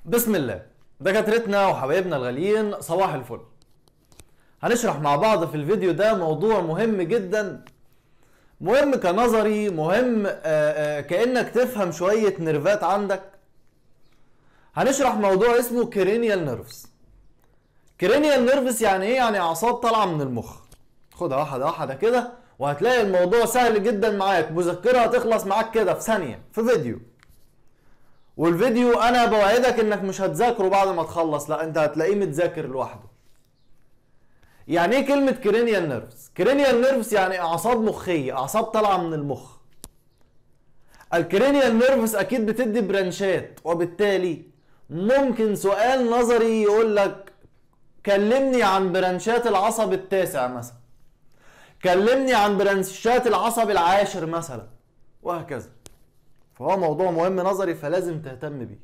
بسم الله دكاترتنا وحبايبنا الغاليين صباح الفل هنشرح مع بعض في الفيديو ده موضوع مهم جدا مهم كنظري مهم آه، آه، كأنك تفهم شوية نيرفات عندك هنشرح موضوع اسمه كرينيال نيرفز كرينيال نيرفز يعني ايه يعني اعصاب طالعه من المخ خدها واحده واحده كده وهتلاقي الموضوع سهل جدا معاك مذكره هتخلص معاك كده في ثانيه في فيديو والفيديو انا بوعدك انك مش هتذاكره بعد ما تخلص لا انت هتلاقيه متذاكر لوحده يعني ايه كلمه كرينيال نيرفز كرينيال نيرفز يعني اعصاب مخيه اعصاب طالعه من المخ الكرينيال نيرفز اكيد بتدي برانشات وبالتالي ممكن سؤال نظري يقول لك كلمني عن برانشات العصب التاسع مثلا كلمني عن برانشات العصب العاشر مثلا وهكذا فهو موضوع مهم نظري فلازم تهتم بيه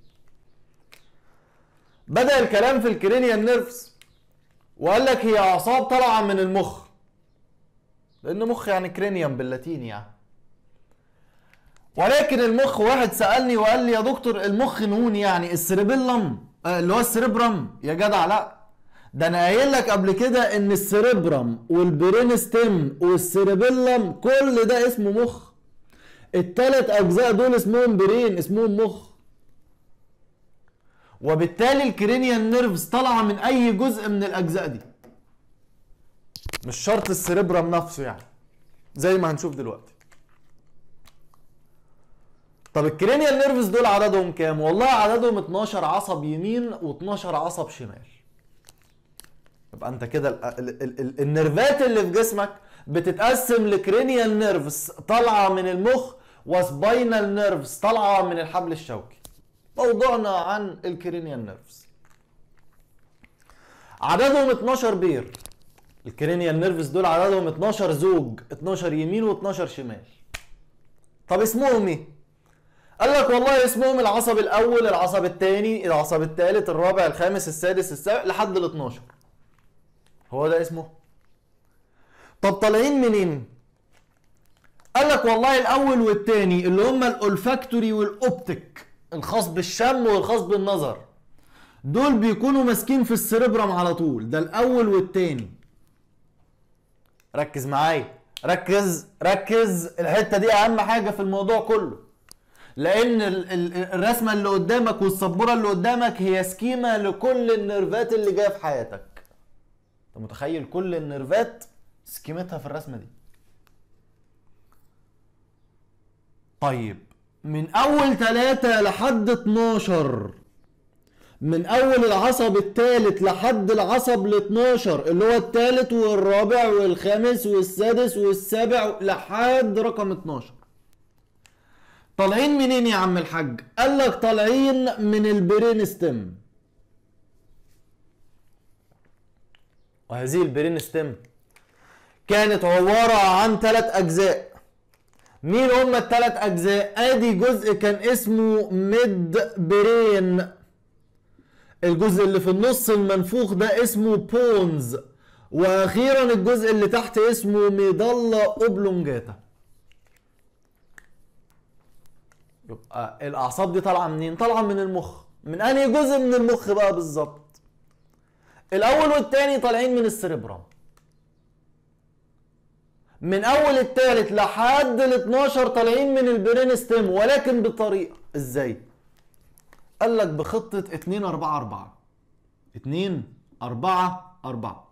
بدأ الكلام في الكرينيال نيرفز وقال لك هي اعصاب طالعه من المخ لان مخ يعني كرينيوم باللاتيني يعني ولكن المخ واحد سالني وقال لي يا دكتور المخ نون يعني السريبيلم آه، اللي هو السريبرم يا جدع لا ده انا قايل لك قبل كده ان السريبرم والبرين ستيم والسريبيلم كل ده اسمه مخ التلات اجزاء دول اسمهم برين اسمهم مخ وبالتالي الكرينيال نيرفز طالعه من اي جزء من الاجزاء دي مش شرط السريبرم نفسه يعني زي ما هنشوف دلوقتي طب الكرينيال نيرفز دول عددهم كام والله عددهم 12 عصب يمين و12 عصب شمال يبقى انت كده ال- ال- ال- ال- النيرفات اللي في جسمك بتتقسم لكرينيال نيرفز طالعه من المخ وسباينال نيرفز طالعه من الحبل الشوكي موضوعنا عن الكرينيال نيرفز عددهم 12 بير الكرينيال نيرفز دول عددهم 12 زوج 12 يمين و12 شمال طب اسمهم ايه قال لك والله اسمهم العصب الاول العصب الثاني العصب الثالث الرابع الخامس السادس السابع لحد ال 12 هو ده اسمه طب طالعين منين قال لك والله الاول والثاني اللي هم الاولفاكتوري والاوبتيك الخاص بالشم والخاص بالنظر دول بيكونوا ماسكين في السريبرم على طول ده الاول والثاني ركز معايا ركز ركز الحته دي اهم حاجه في الموضوع كله لان ال- ال- الرسمه اللي قدامك والسبوره اللي قدامك هي سكيما لكل النيرفات اللي جايه في حياتك انت متخيل كل النيرفات سكيمتها في الرسمه دي طيب من اول ثلاثة لحد 12 من اول العصب الثالث لحد العصب ال 12 اللي هو الثالث والرابع والخامس والسادس والسابع لحد رقم 12 طالعين منين يا عم الحاج قال لك طالعين من البرين ستيم وهذه البرين ستيم كانت عبارة عن ثلاث أجزاء مين هم الثلاث أجزاء؟ آدي جزء كان اسمه ميد برين الجزء اللي في النص المنفوخ ده اسمه بونز وأخيرا الجزء اللي تحت اسمه ميدالا أوبلونجاتا يبقى الأعصاب دي طالعة منين؟ طالعة من المخ من أنهي جزء من المخ بقى بالظبط؟ الأول والتاني طالعين من السريبرم من اول التالت لحد ال 12 طالعين من البرين ستيم ولكن بطريقه ازاي؟ قال لك بخطه 2 4 4 2 4 4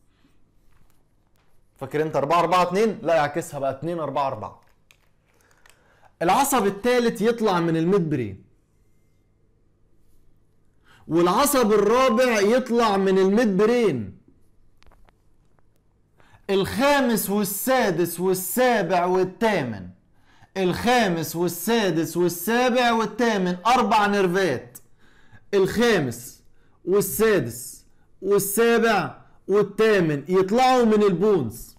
فاكر انت 4 4 2 لا يعكسها بقى 2 4 4 العصب الثالث يطلع من الميد برين والعصب الرابع يطلع من الميد برين الخامس والسادس والسابع والثامن الخامس والسادس والسابع والثامن اربع نيرفات الخامس والسادس والسابع والثامن يطلعوا من البونز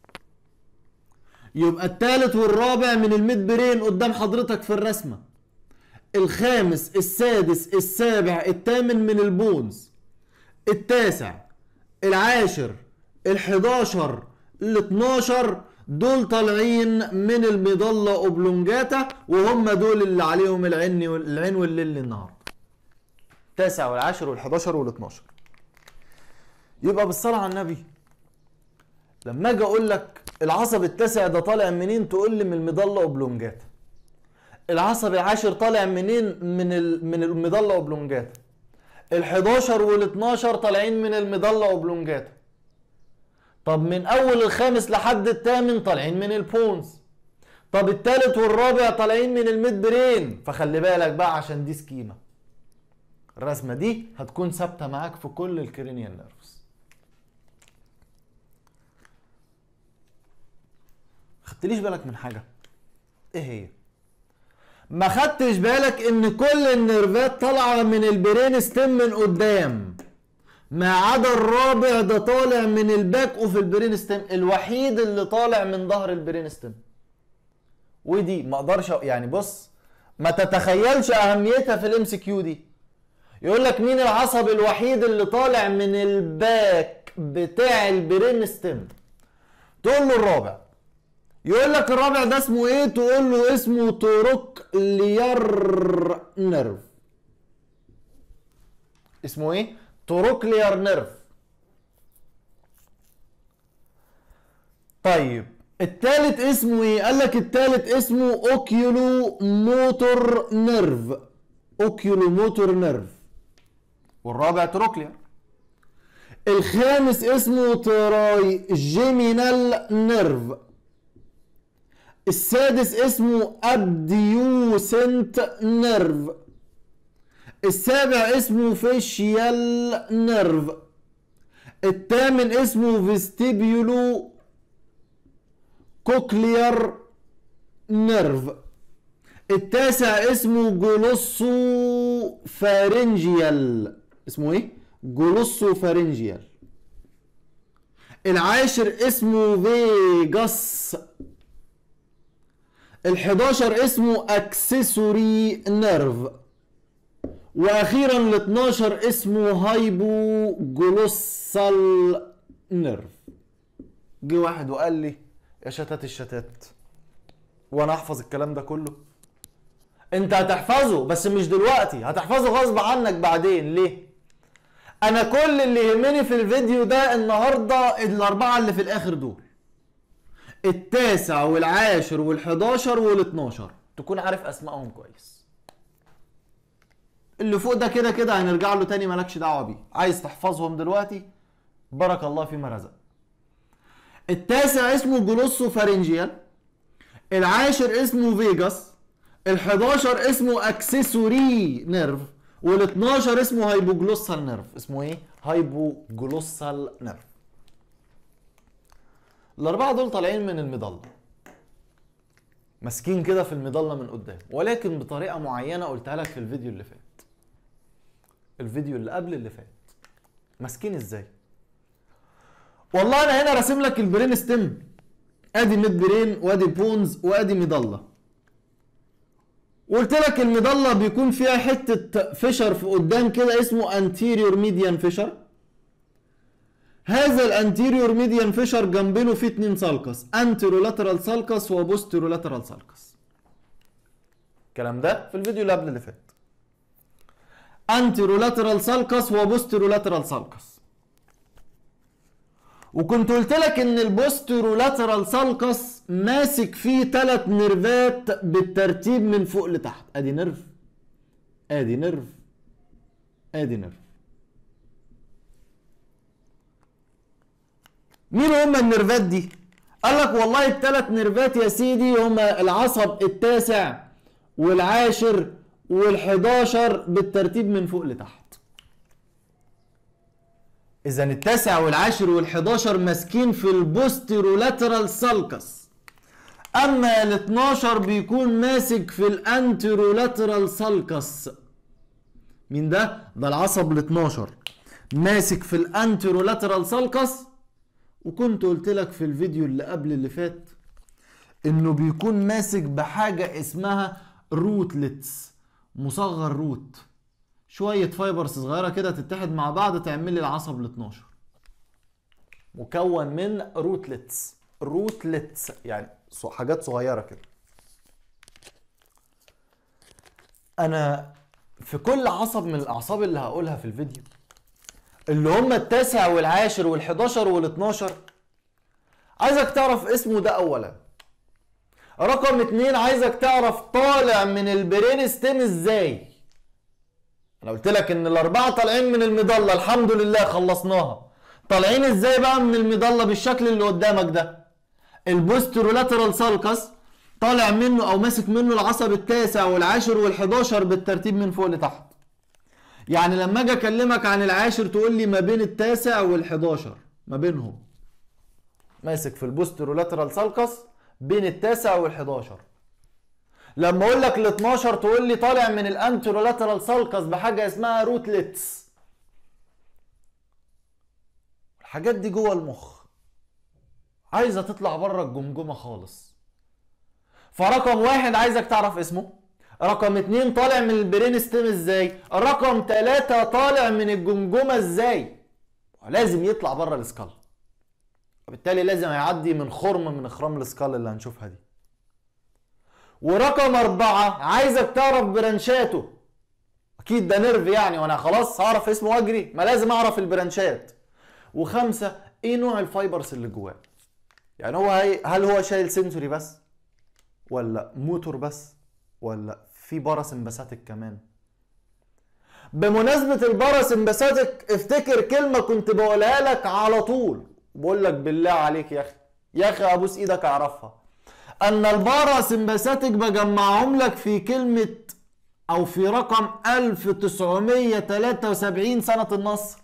يبقى الثالث والرابع من الميد برين قدام حضرتك في الرسمه الخامس السادس السابع الثامن من البونز التاسع العاشر ال11 ال12 دول طالعين من المظله اوبلونجاتا وهم دول اللي عليهم العين العين والليل النهارده التاسع والعاشر والحداشر والاتناشر يبقى بالصلاة على النبي لما اجي اقول لك العصب التاسع ده طالع منين تقول لي من المضله اوبلونجاتا العصب العاشر طالع منين من ال... من المضله اوبلونجاتا ال11 وال12 طالعين من المضله اوبلونجاتا طب من اول الخامس لحد الثامن طالعين من البونز طب الثالث والرابع طالعين من الميد برين فخلي بالك بقى عشان دي سكيمه الرسمه دي هتكون ثابته معاك في كل الكرينيال نيرفز خدتليش بالك من حاجه ايه هي ما خدتش بالك ان كل النيرفات طالعه من البرين ستيم من قدام ما عدا الرابع ده طالع من الباك اوف البرين ستيم الوحيد اللي طالع من ظهر البرين ستيم ودي ما اقدرش أ- يعني بص ما تتخيلش اهميتها في الام سي كيو دي يقول لك مين العصب الوحيد اللي طالع من الباك بتاع البرين ستيم تقول له الرابع يقول لك الرابع ده اسمه ايه تقول له اسمه تروكليار نيرف اسمه ايه تروكليار نيرف طيب التالت اسمه ايه قال لك التالت اسمه اوكيولو موتور نيرف اوكيولو موتور نيرف والرابع تروكليار الخامس اسمه تراي جيمينال نيرف السادس اسمه ابديوسنت نيرف السابع اسمه فيشيال نيرف الثامن اسمه فيستيبيولو كوكليار نيرف التاسع اسمه جلوسو فارنجيال اسمه ايه جلوسو فارنجيال العاشر اسمه فيجاس ال11 اسمه اكسسوري نيرف واخيرا ال12 اسمه هايبو جلوسال نيرف جه واحد وقال لي يا شتات الشتات وانا احفظ الكلام ده كله انت هتحفظه بس مش دلوقتي هتحفظه غصب عنك بعدين ليه انا كل اللي يهمني في الفيديو ده النهارده الاربعه اللي في الاخر دول التاسع والعاشر والحداشر والاتناشر تكون عارف اسمائهم كويس اللي فوق ده كده كده هنرجع له تاني مالكش دعوه بيه عايز تحفظهم دلوقتي بارك الله فيما رزق التاسع اسمه جلوسو فارنجيال العاشر اسمه فيجاس ال11 اسمه اكسسوري نيرف وال12 اسمه هايبوجلوسال نيرف اسمه ايه هايبوجلوسال نيرف الاربعه دول طالعين من المظله ماسكين كده في المظله من قدام ولكن بطريقه معينه قلتها لك في الفيديو اللي فات الفيديو اللي قبل اللي فات ماسكين ازاي والله انا هنا راسم لك البرين ستيم ادي ميد برين وادي بونز وادي مظله وقلت لك المظله بيكون فيها حته فيشر في قدام كده اسمه انتيريور ميديان فيشر هذا الانتيريور ميديان فيشر جنبينه فيه اتنين سالكس انترولاترال سالكس وبوسترولاترال سالكس الكلام ده في الفيديو اللي قبل اللي فات انترولاترال سالكس وبوسترولاترال سالكس وكنت قلت لك ان البوسترولاترال سالكس ماسك فيه ثلاث نيرفات بالترتيب من فوق لتحت ادي نيرف ادي نيرف ادي نيرف مين هم النيرفات دي قال لك والله الثلاث نيرفات يا سيدي هما العصب التاسع والعاشر والحداشر بالترتيب من فوق لتحت اذا التاسع والعاشر والحداشر ماسكين في البوستيرولاترال سالكس اما ال 12 بيكون ماسك في الانترولاترال سالكس مين ده ده العصب ال 12 ماسك في الانترولاترال سالكس وكنت قلت لك في الفيديو اللي قبل اللي فات انه بيكون ماسك بحاجه اسمها روتلتس مصغر روت شويه فايبرز صغيره كده تتحد مع بعض تعمل لي العصب ال 12 مكون من روتلتس روتلتس يعني ص- حاجات صغيره كده انا في كل عصب من الاعصاب اللي هقولها في الفيديو اللي هم التاسع والعاشر والحداشر والاتناشر عايزك تعرف اسمه ده اولا رقم اتنين عايزك تعرف طالع من البرين ستيم ازاي انا قلت لك ان الاربعه طالعين من المضله الحمد لله خلصناها طالعين ازاي بقى من المضله بالشكل اللي قدامك ده البوسترولاترال سالكس طالع منه او ماسك منه العصب التاسع والعاشر والحداشر بالترتيب من فوق لتحت يعني لما اجي اكلمك عن العاشر تقول لي ما بين التاسع والحداشر ما بينهم ماسك في البوسترولاترال سالكس بين التاسع والحداشر لما اقول لك ال 12 تقول لي طالع من الانترولاترال سالكس بحاجه اسمها روتلتس الحاجات دي جوه المخ عايزه تطلع بره الجمجمه خالص فرقم واحد عايزك تعرف اسمه رقم اتنين طالع من البرين ستيم ازاي رقم تلاتة طالع من الجمجمة ازاي لازم يطلع بره السكال وبالتالي لازم يعدي من خرم من اخرام السكال اللي هنشوفها دي ورقم أربعة عايزك تعرف برانشاته أكيد ده نيرف يعني وأنا خلاص هعرف اسمه وأجري ما لازم أعرف البرانشات وخمسة إيه نوع الفايبرز اللي جواه يعني هو هي هل هو شايل سنسوري بس ولا موتور بس ولا في باراسمباثيك كمان بمناسبة الباراسمباثيك افتكر كلمة كنت بقولها لك على طول بقول لك بالله عليك يا أخي يا أخي أبوس إيدك أعرفها ان الباراسمباثيك بجمعهم لك في كلمة او في رقم 1973 سنة النصر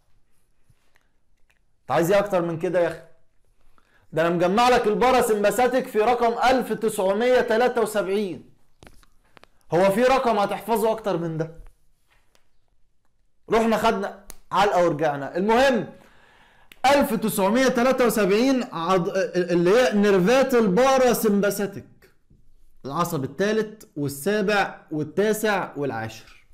انت عايز ايه اكتر من كده يا اخي ده انا مجمع لك الباراسمباثيك في رقم 1973 هو في رقم هتحفظه اكتر من ده رحنا خدنا علقه ورجعنا المهم 1973 عض... اللي هي نيرفات الباراسمباثيك العصب الثالث والسابع والتاسع والعاشر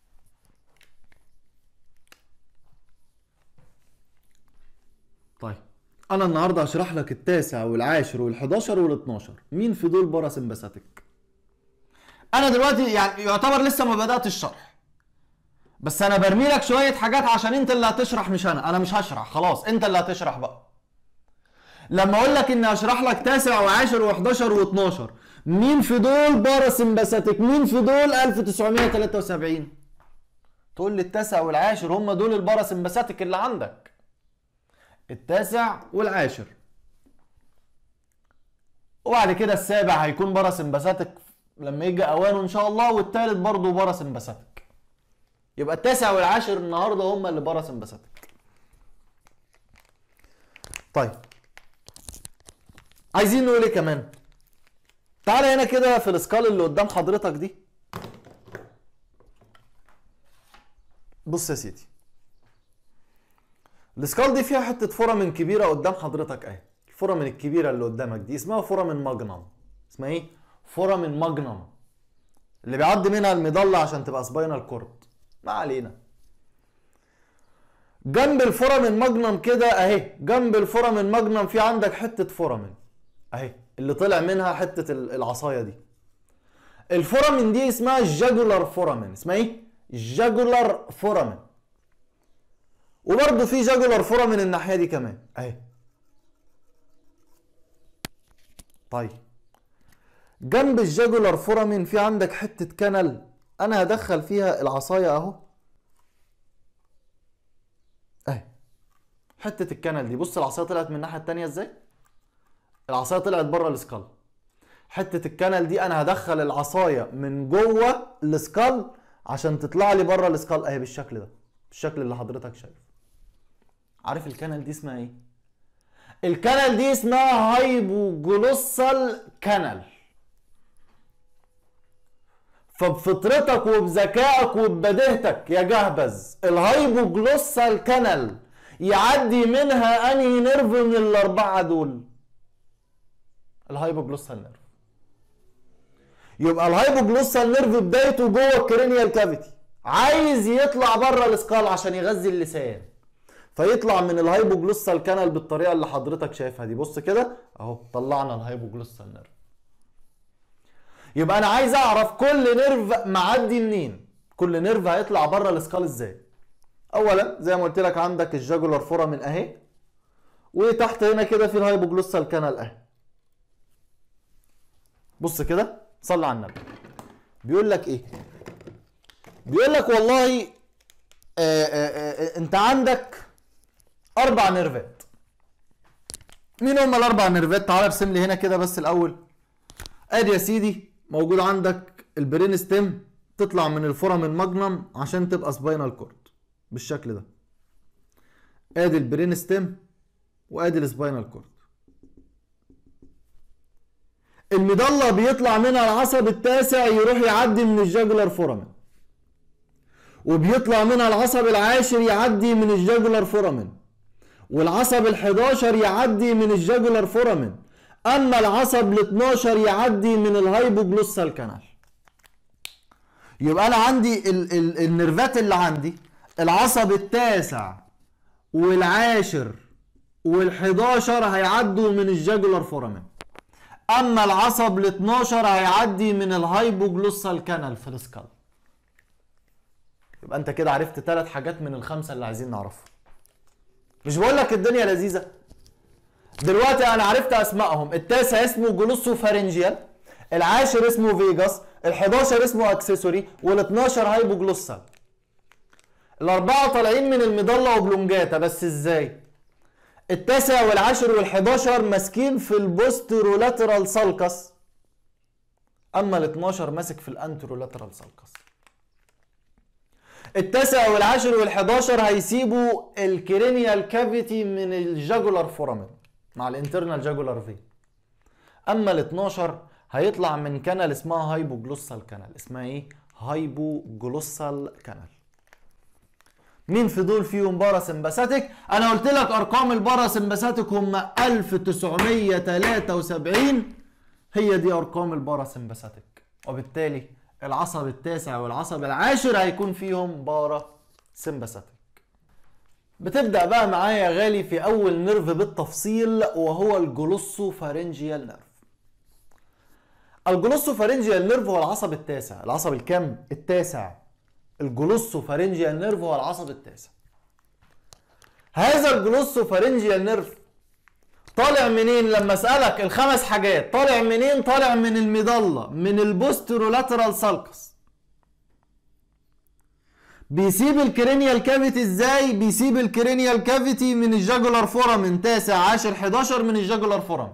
طيب انا النهارده هشرح لك التاسع والعاشر وال11 وال12 مين في دول باراسمباثيك انا دلوقتي يعني يعتبر لسه ما بدات الشرح بس انا برمي لك شويه حاجات عشان انت اللي هتشرح مش انا انا مش هشرح خلاص انت اللي هتشرح بقى لما اقول لك اني هشرح لك تاسع وعاشر و11 و12 مين في دول باراسمباثيك مين في دول 1973 تقول لي التاسع والعاشر هم دول الباراسمباثيك اللي عندك التاسع والعاشر وبعد كده السابع هيكون باراسمباثيك لما يجي اوانه ان شاء الله والثالث برضه باراسمباثيك يبقى التاسع والعاشر النهارده هم اللي باراسمباثيك طيب عايزين نقول ايه كمان تعالى هنا كده في الاسكال اللي قدام حضرتك دي بص يا سيدي الاسكال دي فيها حته فورامين كبيره قدام حضرتك اهي الفورامين الكبيره اللي قدامك دي اسمها فورامين ماجنم اسمها ايه فورامين ماجنم اللي بيعدي منها المضله عشان تبقى سباينال كورد ما علينا جنب الفورامين ماجنم كده اهي جنب الفورامين ماجنم في عندك حته فورامين اهي اللي طلع منها حته العصايه دي الفورامين دي اسمها الجاجولار فورامين اسمها ايه جاجولار فورامين وبرده في جاجولار فورامين الناحيه دي كمان اهي طيب جنب الجاجولار فورامين في عندك حته كنل انا هدخل فيها العصايه اهو اهي حته الكنل دي بص العصايه طلعت من الناحيه التانية ازاي العصايه طلعت بره السكال حته الكنل دي انا هدخل العصايه من جوه السكال عشان تطلع لي بره السكال اهي بالشكل ده بالشكل اللي حضرتك شايفه عارف الكنل دي اسمها ايه الكنل دي اسمها هايبوجلوسال كنل فبفطرتك وبذكائك وببديهتك يا جهبذ الهايبوجلوسال كانال يعدي منها انهي نيرف من الاربعه دول الهايبوجلوسال نيرف يبقى الهايبوجلوسال نيرف بدايته جوه الكرينيال كافيتي عايز يطلع بره الاسكال عشان يغذي اللسان فيطلع من الهايبوجلوسال كانال بالطريقه اللي حضرتك شايفها دي بص كده اهو طلعنا الهايبوجلوسال نيرف يبقى انا عايز اعرف كل نيرف معدي منين كل نيرف هيطلع بره السكال ازاي اولا زي ما قلت لك عندك الجاجولار فورامين اهي وتحت هنا كده في الهايبوجلوسال كانال اهي بص كده صلي على النبي بيقول لك ايه بيقول لك والله آآ آآ انت عندك اربع نيرفات مين هم الاربع نيرفات تعال ارسم لي هنا كده بس الاول ادي يا سيدي موجود عندك البرين ستيم تطلع من الفورامين ماجنم عشان تبقى سباينال كورد بالشكل ده ادي البرين ستيم وادي السباينال كورد المضله بيطلع منها العصب التاسع يروح يعدي من الجاجولار فورامين وبيطلع منها العصب العاشر يعدي من الجاجولار فورامين والعصب ال11 يعدي من الجاجولار فورامين اما العصب ال12 يعدي من الهايبوجلوسال كانال يبقى انا عندي ال ال النرفات اللي عندي العصب التاسع والعاشر وال11 هيعدوا من الجاجولار فورامين اما العصب ال12 هيعدي من الهايبوجلوسال كانال في السكال يبقى انت كده عرفت ثلاث حاجات من الخمسه اللي عايزين نعرفها مش بقول لك الدنيا لذيذه دلوقتي انا عرفت اسمائهم التاسع اسمه جلوسو فارنجيال العاشر اسمه فيجاس ال11 اسمه اكسسوري وال12 هايبوجلوسال الاربعه طالعين من المضله وبلونجاتا بس ازاي التاسع والعاشر وال11 ماسكين في البوسترولاترال سالكس اما ال12 ماسك في الانترولاترال سالكس التاسع والعاشر وال11 هيسيبوا الكرينيال كافيتي من الجاجولار فورامين مع الانترنال جاجولار في اما ال12 هيطلع من كانال اسمها هايبوجلوسال كانال اسمها ايه هايبوجلوسال كانال مين في دول فيهم باراسمباثيك انا قلت لك ارقام الباراسمباثيك هم 1973 هي دي ارقام الباراسمباثيك وبالتالي العصب التاسع والعصب العاشر هيكون فيهم بارا سمباثيك بتبدا بقى معايا يا غالي في اول نيرف بالتفصيل وهو الجلوسو فارنجيال نيرف الجلوسو فارنجيال نيرف هو العصب التاسع العصب الكام التاسع الجلوسو فارنجيال نيرف هو العصب التاسع هذا الجلوسو فارنجيال نيرف طالع منين لما اسالك الخمس حاجات طالع منين طالع من المضله من البوسترولاترال سالكس بيسيب الكرينيال كافيتي ازاي بيسيب الكرينيال كافيتي من الجاجولار فورامين تاسع عاشر 11 من الجاجولار فورامين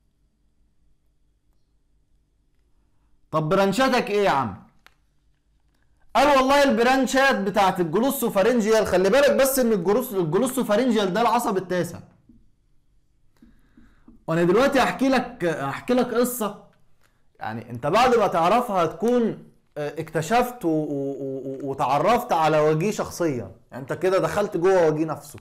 طب برانشاتك ايه يا عم قال والله البرانشات بتاعت الجلوسوفارنجيال خلي بالك بس ان الجلوس الجلوسوفارنجيال ده العصب التاسع وانا دلوقتي احكي لك احكي لك قصه يعني انت بعد ما تعرفها هتكون اكتشفت و... و... وتعرفت على وجيه شخصيا يعني انت كده دخلت جوه وجيه نفسه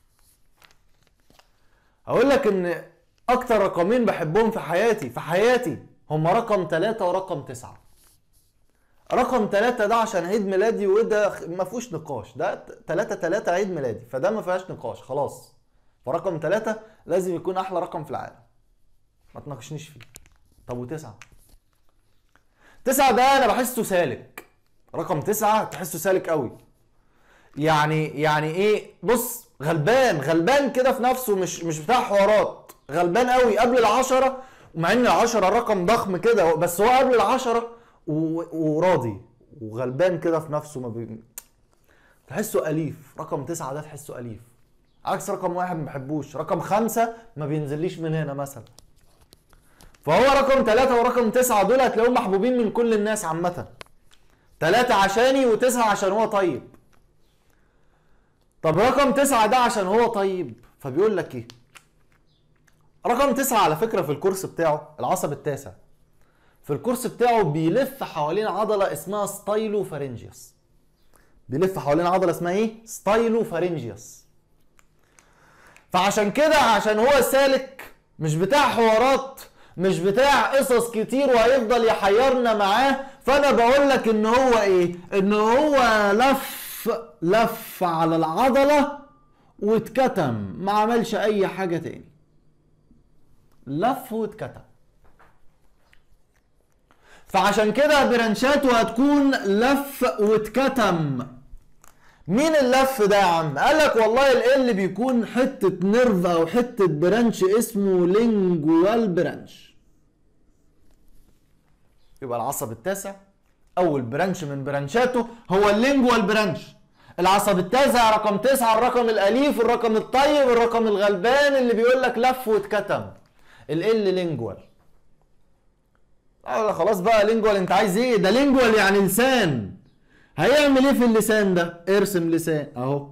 اقول لك ان اكتر رقمين بحبهم في حياتي في حياتي هم رقم ثلاثة ورقم تسعة رقم ثلاثة ده عشان عيد ميلادي وده ما فيهوش نقاش ده ثلاثة ثلاثة عيد ميلادي فده ما فيهاش نقاش خلاص فرقم ثلاثة لازم يكون أحلى رقم في العالم ما تناقشنيش فيه طب وتسعة تسعة ده أنا بحسه سالك رقم تسعة تحسه سالك قوي يعني يعني إيه بص غلبان غلبان كده في نفسه مش مش بتاع حوارات غلبان قوي قبل العشرة ومع ان العشرة رقم ضخم كده بس هو قبل العشرة وراضي وغلبان كده في نفسه ما بي... تحسه أليف رقم تسعة ده تحسه أليف عكس رقم واحد ما بحبوش رقم خمسة ما بينزليش من هنا مثلا فهو رقم ثلاثة ورقم تسعة دول هتلاقيهم محبوبين من كل الناس عامة ثلاثة عشاني وتسعة عشان هو طيب طب رقم تسعة ده عشان هو طيب فبيقول لك ايه رقم تسعة على فكرة في الكورس بتاعه العصب التاسع في الكورس بتاعه بيلف حوالين عضلة اسمها ستايلو فارنجيوس بيلف حوالين عضلة اسمها ايه؟ ستايلو فارنجيوس فعشان كده عشان هو سالك مش بتاع حوارات مش بتاع قصص كتير وهيفضل يحيرنا معاه فانا بقول لك ان هو ايه؟ ان هو لف لف على العضلة واتكتم ما عملش اي حاجة تاني لف واتكتم فعشان كده برانشاته هتكون لف واتكتم مين اللف ده يا عم؟ قال لك والله ال بيكون حتة نيرف أو حتة برانش اسمه لينجوال برانش. يبقى العصب التاسع أول برانش من برانشاته هو اللينجوال برانش. العصب التاسع رقم تسعة الرقم الأليف الرقم الطيب الرقم الغلبان اللي بيقول لك لف واتكتم. ال لينجوال. آه خلاص بقى لينجوال أنت عايز إيه؟ ده لينجوال يعني لسان. هيعمل ايه في اللسان ده ارسم لسان اهو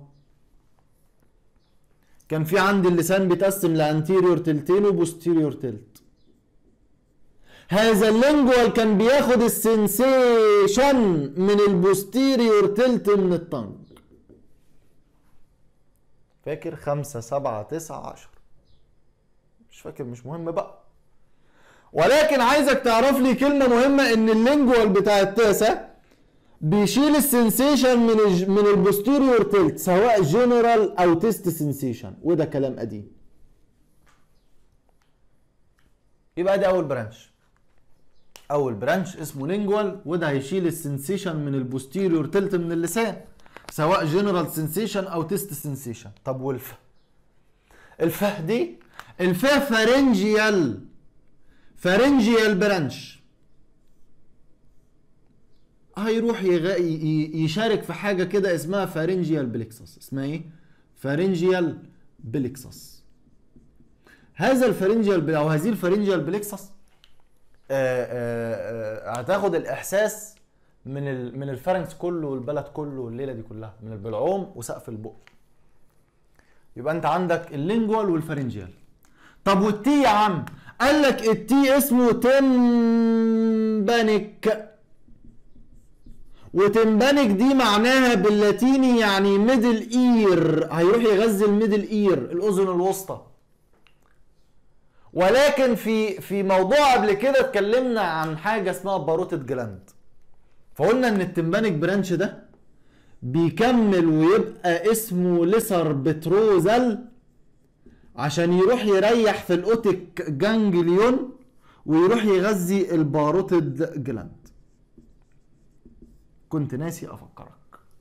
كان في عندي اللسان بيتقسم لانتيريور تلتين وبوستيريور تلت هذا اللينجوال كان بياخد السنسيشن من البوستيريور تلت من الطنج فاكر خمسة سبعة تسعة عشر مش فاكر مش مهم بقى ولكن عايزك تعرف لي كلمة مهمة ان اللينجوال بتاع التاسع بيشيل السنسيشن من الج... من البوستيريور تلت سواء جنرال او تيست سنسيشن وده كلام قديم يبقى ده اول برانش اول برانش اسمه لينجوال وده هيشيل السنسيشن من البوستيريور تلت من اللسان سواء جنرال سنسيشن او تيست سنسيشن طب والف الفه دي الفه فارنجيال فارنجيال برانش هيروح يغ... يشارك في حاجة كده اسمها فارنجيال بليكسس اسمها ايه؟ فارنجيال بليكسس هذا الفارنجيال بل... او هذه الفارنجيال بليكسس هتاخد الاحساس من ال... من الفارنكس كله والبلد كله والليله دي كلها من البلعوم وسقف البق يبقى انت عندك اللينجوال والفارنجيال طب والتي يا عم قال لك التي اسمه تمبانيك وتمبانك دي معناها باللاتيني يعني ميدل اير هيروح يغذي الميدل اير الاذن الوسطى ولكن في في موضوع قبل كده اتكلمنا عن حاجه اسمها باروتة جلاند فقلنا ان التمبانك برانش ده بيكمل ويبقى اسمه ليسر بتروزل عشان يروح يريح في الاوتيك جانجليون ويروح يغذي الباروتد جلاند كنت ناسي افكرك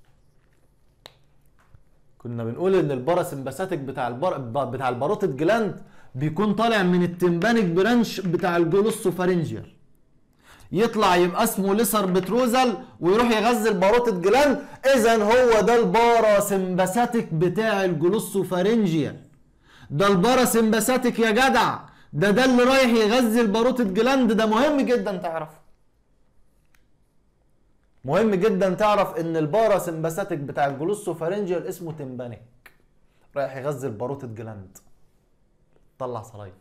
كنا بنقول ان الباراسمباثيك بتاع البر... بتاع الباروتد جلاند بيكون طالع من التمبانيك برانش بتاع الجلوسوفارنجيال يطلع يبقى اسمه ليسر بتروزل ويروح يغذي الباروتد جلاند اذا هو ده الباراسمباثيك بتاع الجلوسوفارنجيال ده الباراسمباثيك يا جدع ده ده اللي رايح يغذي الباروتد جلاند ده مهم جدا تعرفه مهم جدا تعرف ان الباراسمباثيك بتاع الجلوسوفارنجيال اسمه تمبانيك رايح يغذي الباروتد جلاند طلع صلايف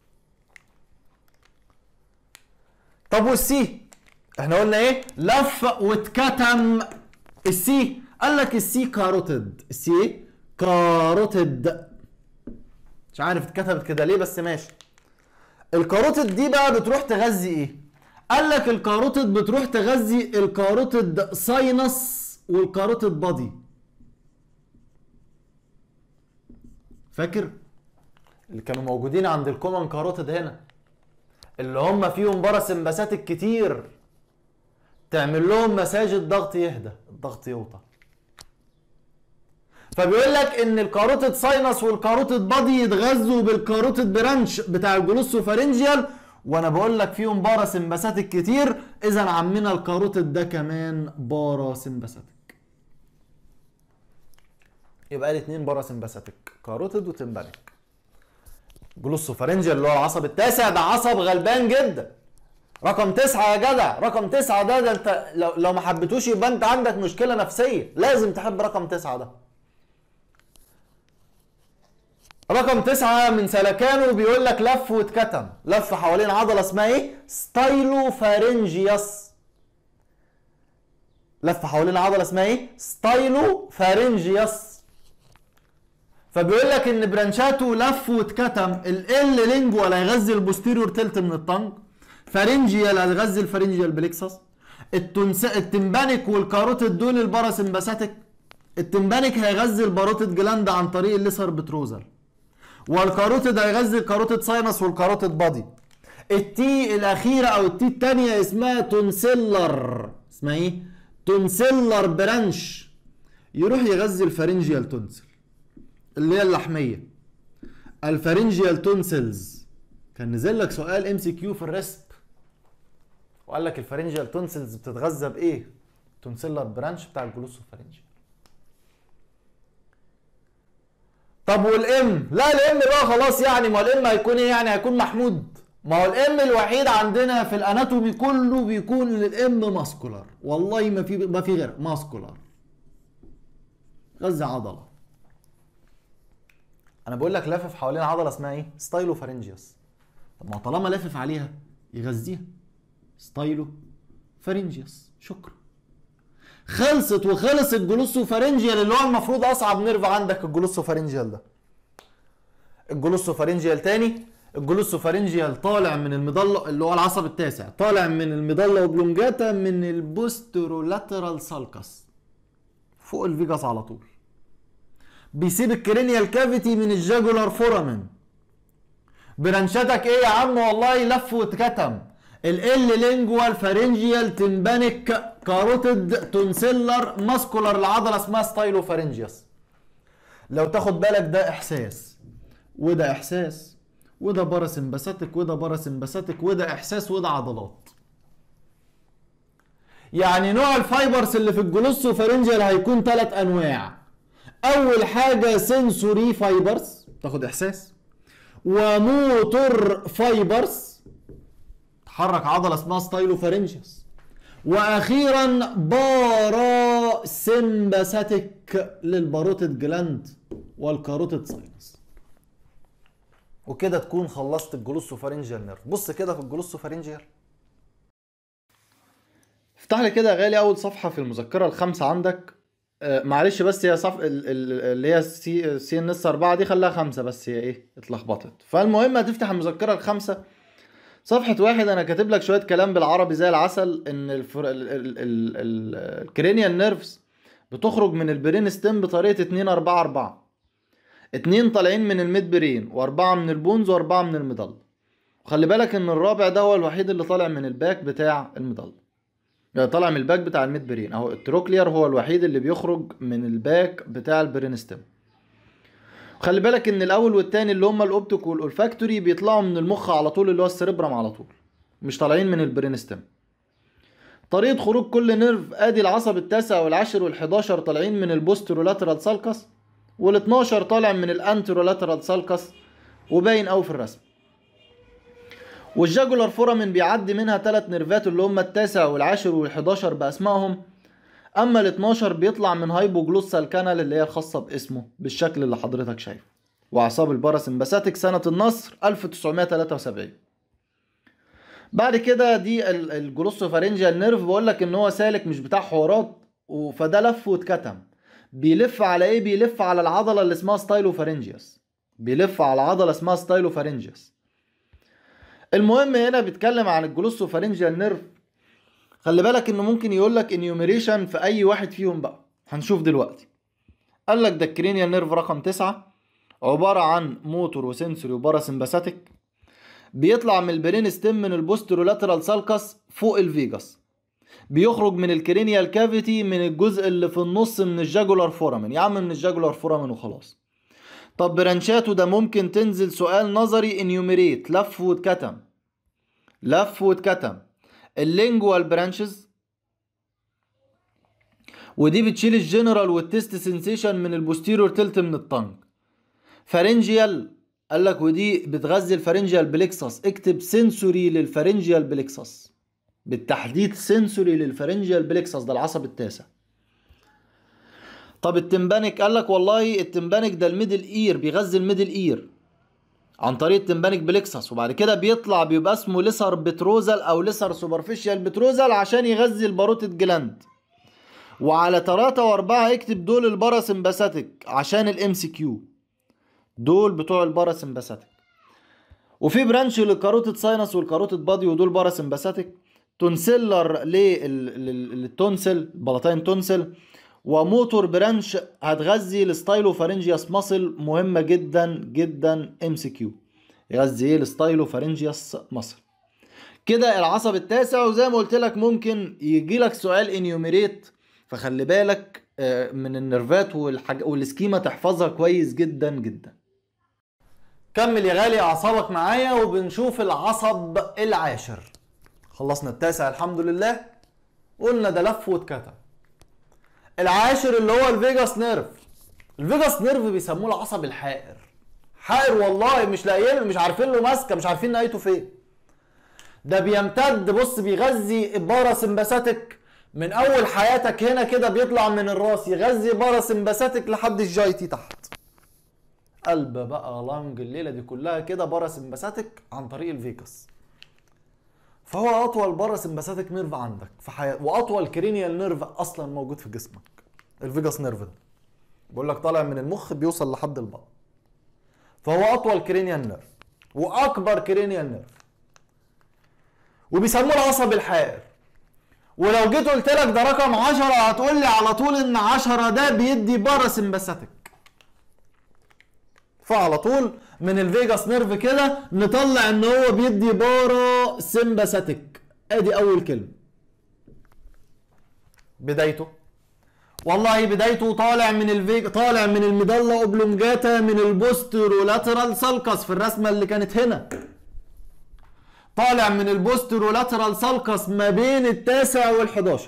طب والسي احنا قلنا ايه لف واتكتم السي قال لك السي كاروتد السي ايه كاروتد مش عارف اتكتبت كده ليه بس ماشي الكاروتد دي بقى بتروح تغذي ايه قال لك الكاروتد بتروح تغذي الكاروتد ساينس والكاروتد بادي فاكر اللي كانوا موجودين عند الكومن كاروتد هنا اللي هم فيهم باراسمباثيك كتير تعمل لهم مساج الضغط يهدى الضغط يوطى فبيقول لك ان الكاروتيد ساينس والكاروتيد بادي يتغذوا بالكاروتيد برانش بتاع الجلوسوفارنجيال وانا بقول لك فيهم باراسمباثيك كتير اذا عمنا الكاروتيد ده كمان باراسمباثيك يبقى الاثنين باراسمباثيك كاروتيد وتمبانيك جلوسوفارنجيال اللي هو العصب التاسع ده عصب غلبان جدا رقم تسعة يا جدع رقم تسعة ده ده انت لو, لو ما حبيتوش يبقى انت عندك مشكلة نفسية لازم تحب رقم تسعة ده رقم تسعة من سلكانه بيقول لك لف واتكتم لف حوالين عضلة اسمها ايه ستايلو فارنجيوس لف حوالين عضلة اسمها ايه ستايلو فارنجيوس فبيقول لك ان برانشاته لف واتكتم ال لينجوال هيغذي البوستيريور تلت من الطنج فارنجيال هتغذي الفارنجيال بليكسس التنس... التمبانيك والكاروتيد دول الباراسمباثيك التمبانيك هيغذي الباروتيد جلاند عن طريق الليسر بتروزل والكاروتيد هيغذي الكاروتيد ساينس والكاروتيد بادي التي الاخيره او التي الثانيه اسمها تونسيلر اسمها ايه تونسيلر برانش يروح يغذي الفارنجيال تونسل اللي هي اللحميه الفارنجيال تونسلز كان نزل لك سؤال ام سي كيو في الريسب وقال لك الفارنجيال تونسلز بتتغذى بايه تونسيلر برانش بتاع الجلوسوفارنجيال طب والام لا الام بقى خلاص يعني ما الام هيكون ايه يعني هيكون محمود ما هو الام الوحيد عندنا في الاناتومي كله بيكون الام ماسكولار والله ما في ما في غير ماسكولار غذي عضله انا بقول لك لافف حوالين عضله اسمها ايه ستايلو فارنجيوس طب ما طالما لافف عليها يغذيها ستايلو فارنجيوس شكرا خلصت وخلص الجلوسوفارنجيال اللي هو المفروض اصعب نيرف عندك الجلوسوفارنجيال ده الجلوسوفارنجيال تاني الجلوسوفارنجيال طالع من المضله اللي هو العصب التاسع طالع من المضله اوبلونجاتا من البوسترولاترال سالكس فوق الفيجاس على طول بيسيب الكرينيال كافيتي من الجاجولار فورامين برانشاتك ايه يا عم والله لف واتكتم ال لينجوال فارنجيال تنبانيك كاروتيد تونسيلر ماسكولار العضله اسمها ستايلو فارنجيوس لو تاخد بالك ده احساس وده احساس وده باراسمباثيك وده باراسمباثيك وده احساس وده عضلات يعني نوع الفايبرز اللي في الجلوسو فارنجيال هيكون ثلاث انواع اول حاجه سنسوري فايبرز تاخد احساس وموتور فايبرز تحرك عضله اسمها ستايلو فارنجيوس واخيرا بارا سمباثيك للباروتيد جلاند والكاروتيد ساينس وكده تكون خلصت الجلوسوفارنجيال نيرف بص كده في الجلوسوفارنجيال افتح لي كده يا غالي اول صفحه في المذكره الخامسه عندك آه، معلش بس هي صف ال- ال- اللي هي سي سي ان اس 4 دي خلاها خمسه بس هي ايه اتلخبطت فالمهم هتفتح المذكره الخامسه صفحة واحد انا كاتب لك شوية كلام بالعربي زي العسل ان الفر... ال... ال... ال... ال... الكرينيال نيرفز بتخرج من البرين ستيم بطريقة 2 4 4 اتنين طالعين من الميد برين واربعة من البونز واربعة من المضل وخلي بالك ان الرابع ده هو الوحيد اللي طالع من الباك بتاع المضل يعني طالع من الباك بتاع الميد برين اهو التروكلير هو الوحيد اللي بيخرج من الباك بتاع البرين ستيم خلي بالك ان الاول والتاني اللي هم الاوبتيك والاولفاكتوري بيطلعوا من المخ على طول اللي هو السريبرم على طول مش طالعين من البرين ستيم طريقة خروج كل نيرف ادي العصب التاسع والعاشر وال11 طالعين من البوسترولاترال سالكس وال12 طالع من الانترولاترال سالكس وباين قوي في الرسم والجاجولار فورامين بيعدي منها ثلاث نيرفات اللي هم التاسع والعاشر وال11 باسمائهم اما ال 12 بيطلع من هايبوجلوسال كانال اللي هي الخاصه باسمه بالشكل اللي حضرتك شايفه واعصاب الباراسمباثيك سنه النصر 1973 بعد كده دي ال- الجلوسوفارنجيال نيرف بقول لك ان هو سالك مش بتاع حوارات و- فده لف واتكتم بيلف على ايه بيلف على العضله اللي اسمها ستايلوفارنجيوس بيلف على عضله اسمها ستايلوفارنجيوس المهم هنا بيتكلم عن الجلوسوفارنجيال نيرف خلي بالك انه ممكن يقول لك انيوميريشن في اي واحد فيهم بقى هنشوف دلوقتي قال لك ده الكرينيال نيرف رقم تسعة عبارة عن موتور وسنسوري وباراسمباثيك بيطلع من البرين ستيم من البوسترولاترال سالكس فوق الفيجاس بيخرج من الكرينيال كافيتي من الجزء اللي في النص من الجاجولار فورامين يا عم من الجاجولار فورامين وخلاص طب برانشاته ده ممكن تنزل سؤال نظري انيوميريت لف واتكتم لف واتكتم اللينجوال برانشز ودي بتشيل الجنرال والتست سنسيشن من البوستيريور تلت من الطنج فارنجيال قال لك ودي بتغذي الفارنجيال بليكسس اكتب سنسوري للفارنجيال بليكسس بالتحديد سنسوري للفارنجيال بليكسس ده العصب التاسع طب التمبانيك قال لك والله التمبانيك ده الميدل اير بيغذي الميدل اير عن طريق التمبانيك بليكسس وبعد كده بيطلع بيبقى اسمه ليسر بتروزال او ليسر سوبرفيشال بتروزال عشان يغذي الباروتيد جلاند وعلى تلاتة واربعة اكتب دول الباراسمباثيك عشان الام سي كيو دول بتوع الباراسمباثيك وفي برانش للكاروتيد ساينس والكاروتيد بادي ودول باراسمباثيك تونسيلر للتونسل بلاتين تونسل وموتور برانش هتغذي الستايلوفارنجياس ماسل مهمه جدا جدا ام سي كيو يغذي ايه الستايلوفارنجياس ماسل كده العصب التاسع وزي ما قلت لك ممكن يجي لك سؤال انيوميريت فخلي بالك آه، من النرفات والحاج... والسكيما تحفظها كويس جدا جدا كمل يا غالي اعصابك معايا وبنشوف العصب العاشر خلصنا التاسع الحمد لله قلنا ده لف واتكتب العاشر اللي هو الفيجاس نيرف الفيجاس نيرف بيسموه العصب الحائر حائر والله مش لاقيين مش عارفين له ماسكه مش عارفين نهايته فين ده بيمتد بص بيغذي الباراسمباثيك من اول حياتك هنا كده بيطلع من الراس يغذي باراسمباثيك لحد الجايتي تحت قلب بقى لانج الليله دي كلها كده باراسمباثيك عن طريق الفيكس فهو اطول باراسمباثيك نيرف عندك في حياتك واطول كرينيال نيرف اصلا موجود في جسمك الفيجاس نيرف ده بقول لك طالع من المخ بيوصل لحد البطن فهو اطول كرينيال نيرف واكبر كرينيال نيرف وبيسموه العصب الحائر ولو جيت قلت لك ده رقم 10 هتقول لي على طول ان 10 ده بيدي باراسمباثيك فعلى طول من الفيجاس نيرف كده نطلع ان هو بيدي بارا سمباثيك ادي اول كلمه بدايته والله بدايته طالع من الفيج طالع من الميدالا اوبلونجاتا من البوسترولاترال سالكس في الرسمه اللي كانت هنا طالع من البوسترولاترال سالكس ما بين التاسع والحداشر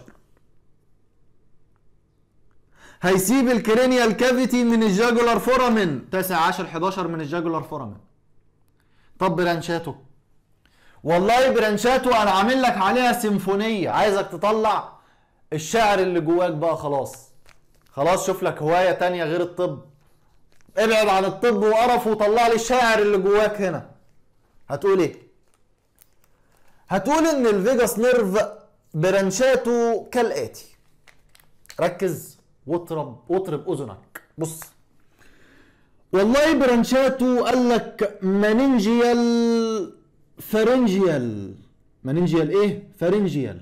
هيسيب الكرينيال كافيتي من الجاجولار فورامين 9 10 11 من الجاجولار فورامين طب برانشاته والله برانشاته انا عامل لك عليها سيمفونيه عايزك تطلع الشعر اللي جواك بقى خلاص خلاص شوف لك هوايه تانية غير الطب ابعد عن الطب وقرف وطلع لي الشاعر اللي جواك هنا هتقول ايه هتقول ان الفيجاس نيرف برانشاته كالاتي ركز واطرب واطرب اذنك بص والله برانشاته قال لك ماننجيال فرنجيال ماننجيال ايه فرنجيال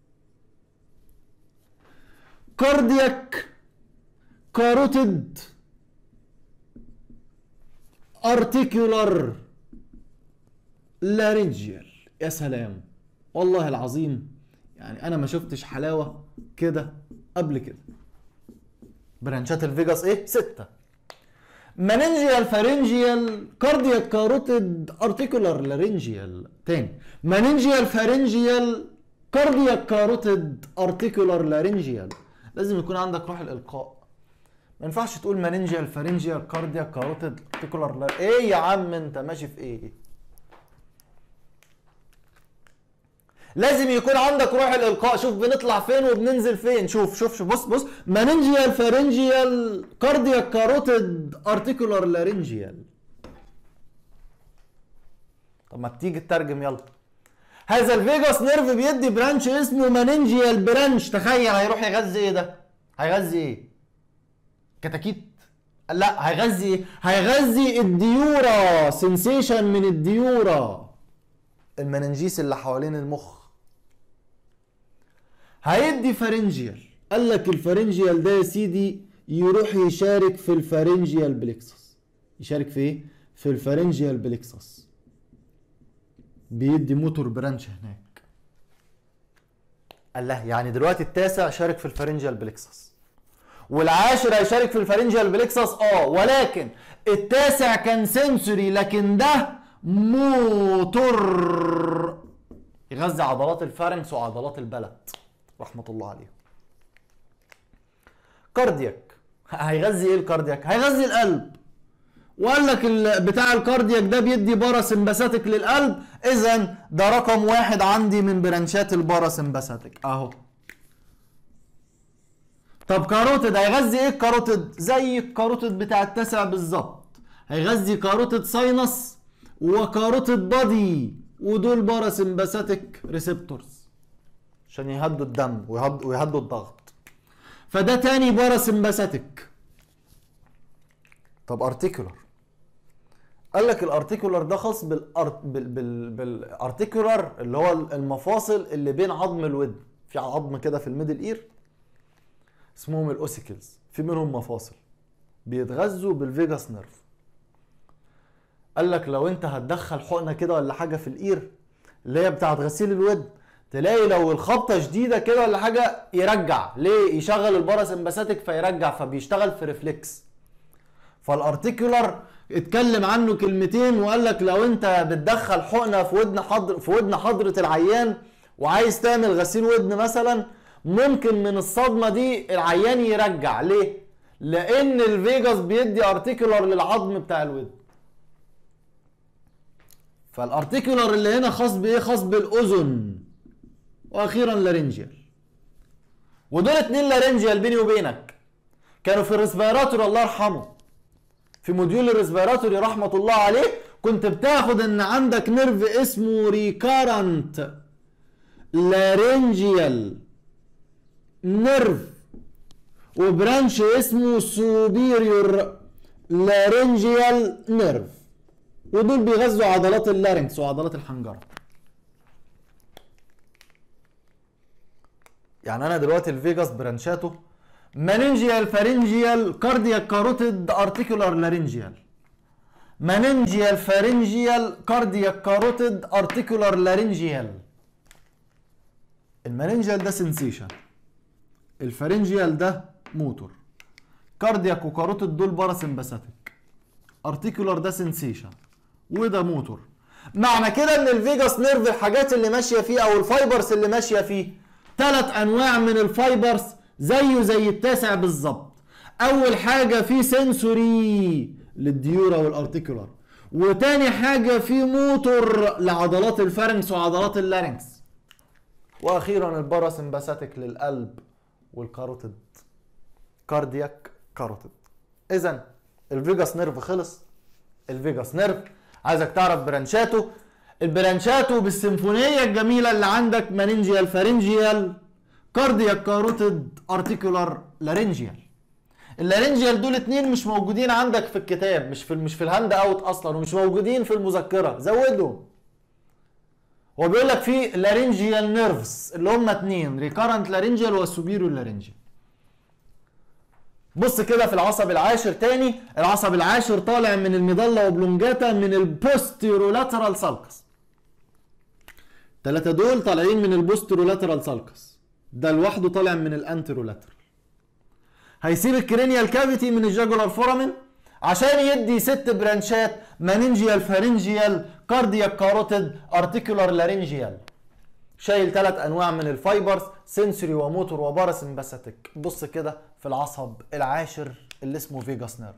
كاردياك كاروتيد ارتيكولار لارنجيال يا سلام والله العظيم يعني انا ما شفتش حلاوه كده قبل كده برانشات الفيجاس ايه ستة ماننجيال فارنجيال كاردياك كاروتيد ارتيكولار لارنجيال تاني ماننجيال فارنجيال كاردياك كاروتيد ارتيكولار لارنجيال لازم يكون عندك روح الالقاء ما ينفعش تقول ماننجيال فارنجيال كاردياك كاروتيد ارتيكولار لار... ايه يا عم انت ماشي في ايه لازم يكون عندك روح الالقاء شوف بنطلع فين وبننزل فين شوف شوف شوف بص بص ماننجيال فارنجيال كاردياك كاروتيد ارتيكولار لارنجيال طب ما تيجي تترجم يلا هذا الفيجاس نيرف بيدي برانش اسمه ماننجيال برانش تخيل هيروح يغذي ايه ده هيغذي ايه كتاكيت لا هيغذي ايه هيغذي الديورا سنسيشن من الديورا المننجيس اللي حوالين المخ هيدي فارنجيال قال لك الفارنجيال ده يا سيدي يروح يشارك في الفارنجيال بليكسس يشارك في ايه في الفارنجيال بليكسس بيدي موتور برانش هناك قال له يعني دلوقتي التاسع شارك في الفارنجيال بليكسس والعاشر هيشارك في الفارنجيال بليكسس اه ولكن التاسع كان سنسوري لكن ده موتور يغذي عضلات الفارنكس وعضلات البلد رحمة الله عليه كاردياك هيغذي ايه الكاردياك هيغذي القلب وقال لك ال- بتاع الكاردياك ده بيدي باراسمباثيك للقلب اذا ده رقم واحد عندي من برانشات الباراسمباثيك اهو طب كاروتيد هيغذي ايه الكاروتيد زي الكاروتيد بتاع التاسع بالظبط هيغذي كاروتيد ساينس وكاروتيد بادي ودول باراسمباثيك ريسبتورز عشان يهدوا الدم ويهد- ويهدوا الضغط فده تاني باراسمباثيك طب ارتيكولار قال لك الارتيكولار ده خاص بالأر... بال... بال... بالارتيكولار اللي هو المفاصل اللي بين عظم الودن في عظم كده في الميدل اير اسمهم الاوسيكلز في منهم مفاصل بيتغذوا بالفيجاس نيرف قال لك لو انت هتدخل حقنه كده ولا حاجه في الاير اللي هي بتاعت غسيل الودن تلاقي لو الخبطه شديده كده ولا حاجه يرجع ليه يشغل الباراسمباثيك فيرجع فبيشتغل في ريفلكس فالارتيكولار اتكلم عنه كلمتين وقال لك لو انت بتدخل حقنه في ودن حضر في ودن حضره العيان وعايز تعمل غسيل ودن مثلا ممكن من الصدمه دي العيان يرجع ليه لان الفيجاس بيدي ارتيكولار للعظم بتاع الودن فالارتيكولار اللي هنا خاص بايه خاص بالاذن واخيرا لارنجيال ودول اتنين لارنجيال بيني وبينك كانوا في الريسبيراتوري الله يرحمه في موديول الريسبيراتوري رحمه الله عليه كنت بتاخد ان عندك نيرف اسمه ريكارنت لارنجيال نيرف وبرانش اسمه سوبيريور لارنجيال نيرف ودول بيغذوا عضلات اللارنكس وعضلات الحنجره يعني انا دلوقتي الفيجاس برانشاته ماننجيال فارنجيال كاردياك كاروتيد ارتيكولار لارنجيال ماننجيال فارنجيال كاردياك كاروتيد ارتيكولار لارنجيال الماننجيال ده سنسيشن الفارنجيال ده موتور كاردياك وكاروتيد دول باراسمباثيك ارتيكولار ده سنسيشن وده موتور معنى كده ان الفيجاس نيرف الحاجات اللي ماشيه فيه او الفايبرز اللي ماشيه فيه ثلاث انواع من الفايبرز زيه زي التاسع بالظبط اول حاجه في سنسوري للديورا والارتيكولار وتاني حاجه في موتور لعضلات الفارنكس وعضلات اللارنكس واخيرا الباراسمباثيك للقلب والكاروتيد كاردياك كاروتيد اذا الفيجاس نيرف خلص الفيجاس نيرف عايزك تعرف برانشاته البرانشاتو بالسيمفونيه الجميله اللي عندك مانينجيال فارنجيال كاردياك كاروتيد ارتيكولار لارنجيال اللارنجيال دول اتنين مش موجودين عندك في الكتاب مش في مش في الهاند اوت اصلا ومش موجودين في المذكره زودهم هو بيقول لك في لارنجيال نيرفز اللي هم اتنين ريكارنت لارنجيال والسوبيريور لارنجيال بص كده في العصب العاشر تاني العصب العاشر طالع من الميدالا وبلونجاتا من البوستيرولاترال سالكس التلاتة دول طالعين من البوستيرولاترال سالكس ده لوحده طالع من الانترولاترال هيسيب الكرينيال كافيتي من الجاجولار فورامين عشان يدي ست برانشات مانينجيال فارنجيال كاردياك كاروتيد ارتيكولار لارنجيال شايل ثلاث انواع من الفايبرز سنسوري وموتور وباراسمباثيك بص كده في العصب العاشر اللي اسمه فيجاس نيرف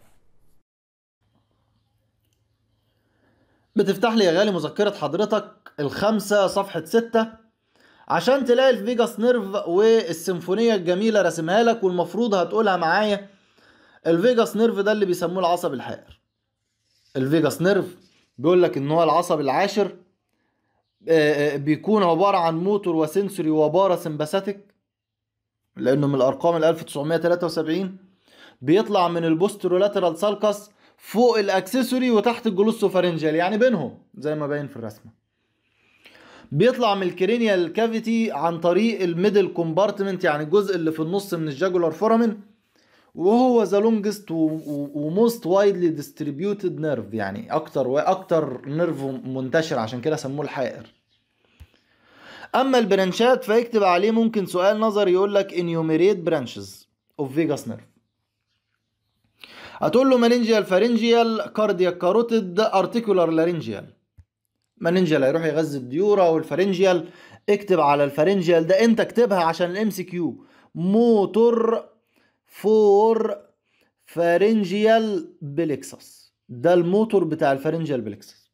بتفتح لي يا غالي مذكرة حضرتك الخمسة صفحة ستة عشان تلاقي الفيجاس نيرف والسيمفونية الجميلة رسمها لك والمفروض هتقولها معايا الفيجاس نيرف ده اللي بيسموه العصب الحائر الفيجاس نيرف بيقول لك ان هو العصب العاشر بيكون عبارة عن موتور وسنسوري وبارا سمباثيك لانه من الارقام ال 1973 بيطلع من البوسترولاترال سالكس فوق الاكسسوري وتحت الجلوسوفارنجال يعني بينهم زي ما باين في الرسمه بيطلع من الكرينيال كافيتي عن طريق الميدل كومبارتمنت يعني الجزء اللي في النص من الجاجولار فورامين وهو ذا لونجست وموست وايدلي ديستريبيوتد نيرف يعني اكتر واكتر نيرف منتشر عشان كده سموه الحائر اما البرانشات فيكتب عليه ممكن سؤال نظري يقول لك enumerate branches of vagus nerve هتقول له مانينجيال فارنجيال كاردياك كاروتيد ارتيكولار لارنجيال مانينجيال هيروح يغذي الديورا والفارنجيال اكتب على الفارنجيال ده انت اكتبها عشان الام سي كيو موتور فور فارنجيال بليكسس ده الموتور بتاع الفارنجيال بليكسس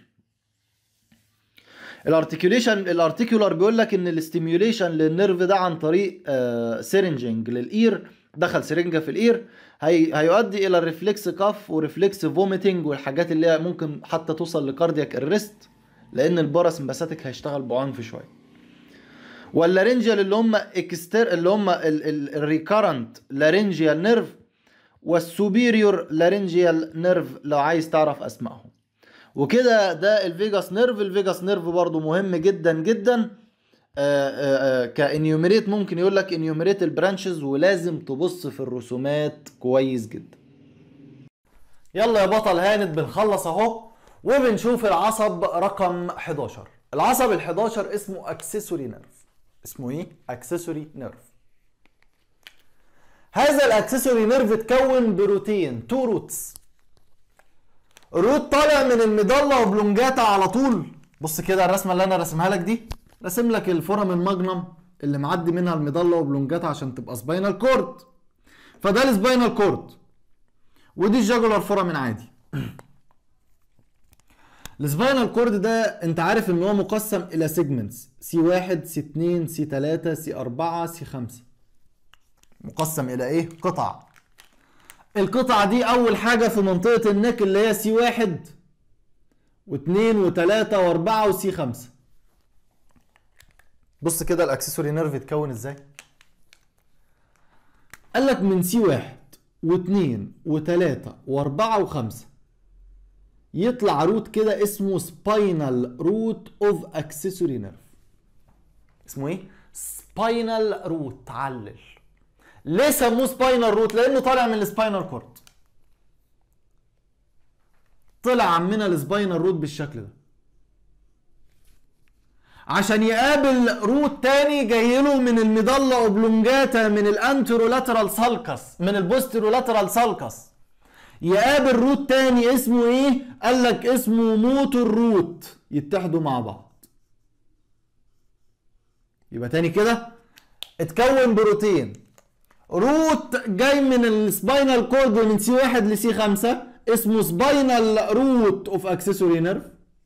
الارتكيوليشن الارتيكولار بيقول لك ان الاستيميوليشن للنيرف ده عن طريق آه سيرنجنج للاير دخل سرنجه في الاير هي هيؤدي الى الريفلكس كاف وريفلكس فوميتنج والحاجات اللي هي ممكن حتى توصل لكاردياك ارست لان الباراسمباثيك هيشتغل بعنف شويه واللارنجيال اللي هم اكستر اللي هم الريكارنت لارنجيال نيرف والسوبيريور لارنجيال نيرف لو عايز تعرف اسمائهم وكده ده الفيجاس نيرف الفيجاس نيرف برضو مهم جدا جدا كانيوميريت ممكن يقول لك انيوميريت البرانشز ولازم تبص في الرسومات كويس جدا يلا يا بطل هاند بنخلص اهو وبنشوف العصب رقم 11 العصب ال 11 اسمه اكسسوري نيرف اسمه ايه اكسسوري نيرف هذا الاكسسوري نيرف اتكون بروتين تو روتس روت طالع من المضله وبلونجاتا على طول بص كده الرسمه اللي انا راسمها لك دي راسم لك الفورم الماجنم اللي معدي منها المضله وبلونجاتا عشان تبقى سباينال كورد فده السباينال كورد ودي الجاجولار فورامين عادي السباينال كورد ده انت عارف ان هو مقسم الى سيجمنتس سي 1 سي 2 سي 3 سي 4 سي 5 مقسم الى ايه قطع القطعة دي اول حاجة في منطقة النك اللي هي سي 1 و2 و3 و4 وسي 5 بص كده الاكسسوري نيرف يتكون ازاي قال لك من سي 1 و2 و3 و4 و5 يطلع روت كده اسمه سباينال روت اوف اكسسوري نيرف اسمه ايه سباينال روت علل ليه سموه سباينال روت لانه طالع من السباينال كورد طلع عمنا السباينال روت بالشكل ده عشان يقابل روت تاني جاي له من المضله اوبلونجاتا من الانترولاترال سالكس من البوسترولاترال سالكس يقابل روت تاني اسمه ايه قال لك اسمه موتور روت يتحدوا مع بعض يبقى تاني كده اتكون بروتين روت جاي من السباينال كورد من سي واحد لسي خمسة اسمه سباينال روت اوف اكسسوري نيرف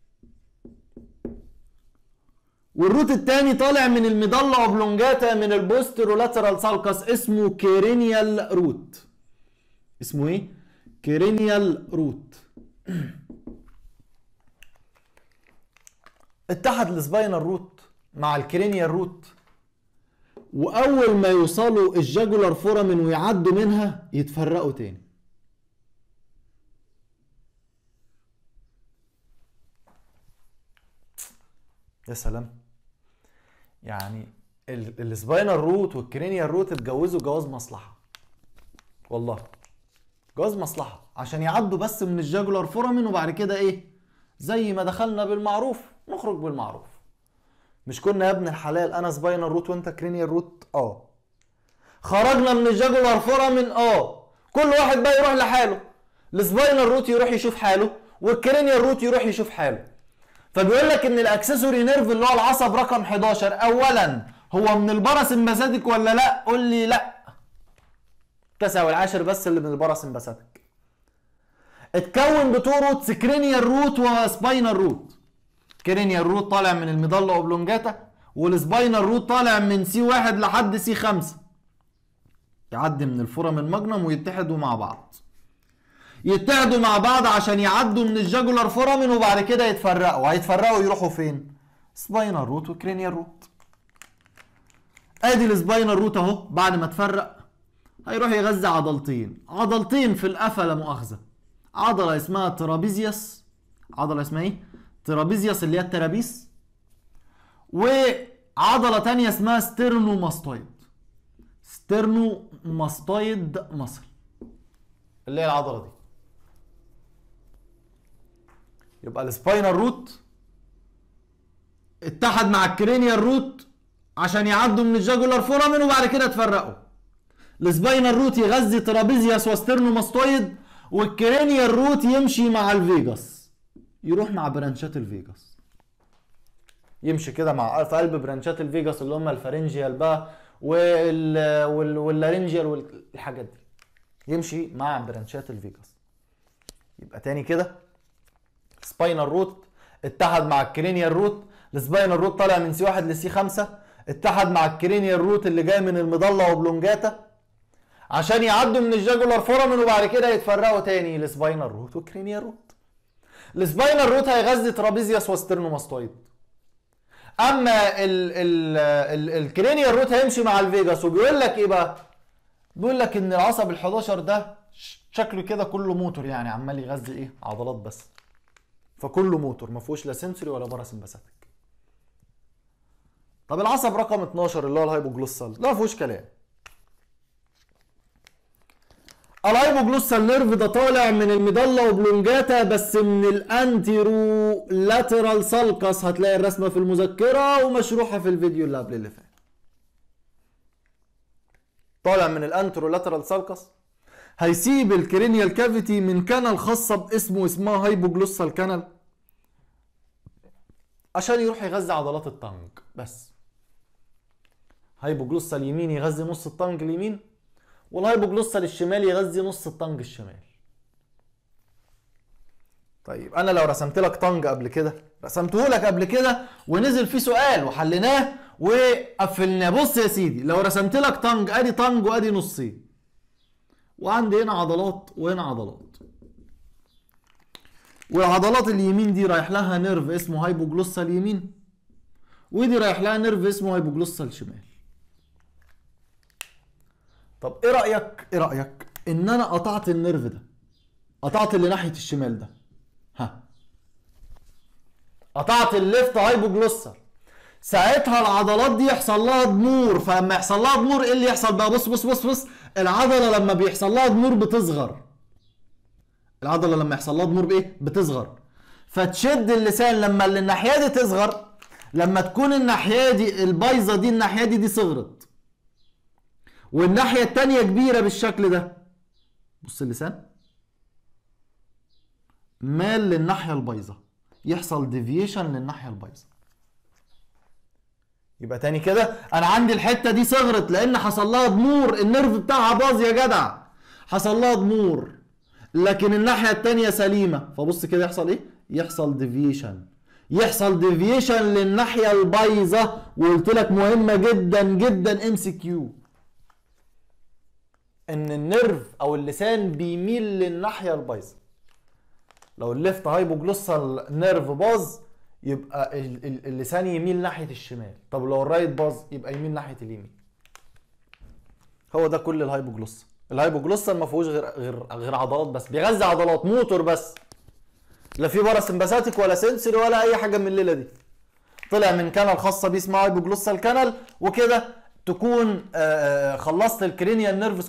والروت التاني طالع من المضلة اوبلونجاتا من البوسترولاترال سالكس اسمه كيرينيال روت اسمه ايه؟ كيرينيال روت اتحد السباينال روت مع الكرينيال روت واول ما يوصلوا الجاجولار فورامين ويعدوا منها يتفرقوا تاني يا سلام يعني السباينال روت والكرينيال روت اتجوزوا جواز مصلحه والله جواز مصلحه عشان يعدوا بس من الجاجولار فورامين وبعد كده ايه زي ما دخلنا بالمعروف نخرج بالمعروف مش كنا يا ابن الحلال انا سباينال روت وانت كرينيال روت اه خرجنا من الجاجولار فورامين اه كل واحد بقى يروح لحاله السباينال روت يروح يشوف حاله والكرينيال روت يروح يشوف حاله فبيقول لك ان الاكسسوري نيرف اللي هو العصب رقم 11 اولا هو من الباراسمباثيك ولا لا قول لي لا التاسع والعاشر بس اللي من الباراسمباثيك اتكون بتو روتس كرينيال روت وسباينال روت كرينيال روت طالع من المضله اوبلونجاتا والسباينال روت طالع من سي واحد لحد سي خمسة يعدي من الفورم الماجنم ويتحدوا مع بعض يتحدوا مع بعض عشان يعدوا من الجاجولار فورامين وبعد كده يتفرقوا هيتفرقوا يروحوا فين سباينال روت وكرينيال روت ادي السباينال روت اهو بعد ما اتفرق هيروح يغذي عضلتين عضلتين في القفا لا مؤاخذه عضله اسمها ترابيزيوس عضله اسمها ايه ترابيزيوس اللي هي الترابيس وعضله تانية اسمها ستيرنوماستويد ستيرنوماستويد مصل اللي هي العضله دي يبقى السباينال روت اتحد مع الكرينيال روت عشان يعدوا من الجاجولار فورامين وبعد كده اتفرقوا السباينال روت يغذي ترابيزيوس وستيرنوماستويد والكرينيال روت يمشي مع الفيجاس يروح مع برانشات الفيجاس يمشي كده مع في قلب برانشات الفيجاس اللي هم الفارنجيال بقى وال وال واللارنجيال والحاجات دي يمشي مع برانشات الفيجاس يبقى تاني كده سباينال روت اتحد مع الكرينيال روت السباينال روت طالع من سي واحد لسي خمسة اتحد مع الكرينيال روت اللي جاي من المضلة وبلونجاتا عشان يعدوا من الجاجولار فورامين وبعد كده يتفرقوا تاني السباينال روت والكرينيال روت السباينال روت هيغذي ترابيزيوس وسترنوماستويد اما ال ال ال الكرينيال روت هيمشي مع الفيجاس وبيقول لك ايه بقى بيقول لك ان العصب ال11 ده شكله كده كله موتور يعني عمال يغذي ايه عضلات بس فكله موتور ما فيهوش لا سنسوري ولا باراسمباثيك طب العصب رقم 12 اللي هو الهايبوجلوسال ده ما فيهوش كلام الهايبوجلوسال نيرف ده طالع من الميدالا اوبلونجاتا بس من الانتيرو لاترال سالكس هتلاقي الرسمه في المذكره ومشروحه في الفيديو اللي قبل اللي فات طالع من الانترو لاترال سالكس هيسيب الكرينيال كافيتي من كانال خاصه باسمه اسمها هايبوجلوسال كانال عشان يروح يغذي عضلات الطنج بس هايبوجلوسال يمين يغذي نص الطنج اليمين والهايبوجلوسال الشمال يغذي نص الطنج الشمال طيب انا لو رسمت لك طنج قبل كده رسمته لك قبل كده ونزل فيه سؤال وحليناه وقفلناه بص يا سيدي لو رسمت لك طنج ادي طنج وادي نصين وعندي هنا عضلات وهنا عضلات والعضلات اليمين دي رايح لها نيرف اسمه هايبوجلوسال يمين ودي رايح لها نيرف اسمه هايبوجلوسال شمال طب ايه رايك ايه رايك ان انا قطعت النيرف ده قطعت اللي ناحيه الشمال ده ها قطعت الليفت هايبوجلوسال ساعتها العضلات دي يحصل لها ضمور فلما يحصل لها ضمور ايه اللي يحصل بقى بص بص بص بص العضله لما بيحصل لها ضمور بتصغر العضله لما يحصل لها ضمور بايه بتصغر فتشد اللسان لما اللي الناحيه دي تصغر لما تكون الناحيه دي البايظه دي الناحيه دي دي صغرت والناحيه التانية كبيره بالشكل ده بص اللسان مال للناحيه البايظه يحصل ديفيشن للناحيه البايظه يبقى تاني كده انا عندي الحته دي صغرت لان حصل لها ضمور النرف بتاعها باظ يا جدع حصل لها ضمور لكن الناحيه التانية سليمه فبص كده يحصل ايه يحصل ديفيشن يحصل ديفيشن للناحيه البايظه وقلت لك مهمه جدا جدا ام سي كيو ان النرف او اللسان بيميل للناحيه البايظه لو الليفت هايبوجلوسال نيرف باظ يبقى ال- ال- اللسان يميل ناحيه الشمال طب لو الرايت باظ يبقى يميل ناحيه اليمين هو ده كل الهايبوجلوسال الهايبوجلوسال ما فيهوش غير غير غير عضلات بس بيغذي عضلات موتور بس لا في باراسمباثيك ولا سنسوري ولا اي حاجه من الليله دي طلع من كانال خاصه بيه اسمها هايبوجلوسال كانال وكده تكون آه، آه، خلصت الكرينيال نيرف